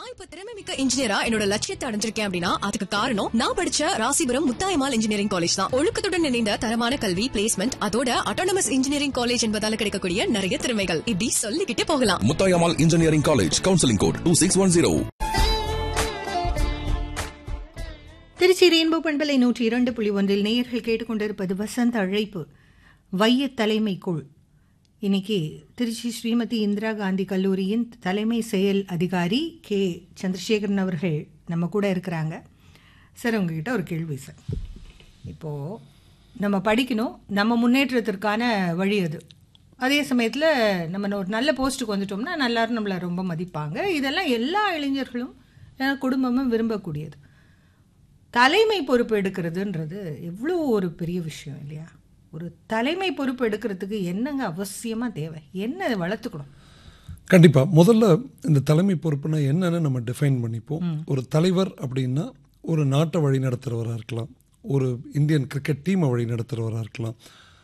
நான் இப்ப திறமை மிக்க இன்ஜினியரா என்னோட லட்சியத்தை அடைஞ்சிருக்கேன் அப்படின்னா அதுக்கு காரணம் நான் படிச்ச ராசிபுரம் முத்தாயமால் இன்ஜினியரிங் காலேஜ் தான் ஒழுக்கத்துடன் இணைந்த தரமான கல்வி பிளேஸ்மெண்ட் அதோட அட்டானமஸ் இன்ஜினியரிங் காலேஜ் என்பதால கிடைக்கக்கூடிய நிறைய திறமைகள் இப்படி சொல்லிக்கிட்டே போகலாம் Muthayammal engineering college counselling code two six one zero Trichy rainbow பண்பலை நூற்றி இரண்டு புள்ளி ஒன்றில் நேயர்கள் கேட்டுக்கொண்டிருப்பது வசந்த அழைப்பு வைய தலைமைக்குள் இன்னைக்கு திருச்சி ஸ்ரீமதி இந்திரா காந்தி கல்லூரியின் தலைமை செயல் அதிகாரி கே சந்திரசேகரன் அவர்கள் நம்ம கூட இருக்கிறாங்க சார் உங்ககிட்ட ஒரு கேள்வி சார் இப்போது நம்ம படிக்கணும் நம்ம முன்னேற்றத்திற்கான வழி அது அதே சமயத்தில் நம்ம ஒரு நல்ல போஸ்ட்டுக்கு வந்துட்டோம்னா எல்லாரும் நம்மளை ரொம்ப மதிப்பாங்க இதெல்லாம் எல்லா இளைஞர்களும் அஹ், குடும்பமும் விரும்பக்கூடியது தலைமை பொறுப்பு எடுக்கிறதுன்றது எவ்வளோ ஒரு பெரிய விஷயம் இல்லையா ஒரு தலைமை பொறுப்பு எடுக்கிறதுக்கு என்னங்க அவசியமாக தேவை என்ன அதை வளர்த்துக்கணும் கண்டிப்பாக முதல்ல இந்த தலைமை பொறுப்புனா என்னன்னு நம்ம டிஃபைன் பண்ணிப்போம் ஒரு தலைவர் அப்படின்னா ஒரு நாட்டை வழி நடத்துகிறவராக இருக்கலாம் ஒரு இந்தியன் கிரிக்கெட் டீமை வழி நடத்துகிறவராக இருக்கலாம்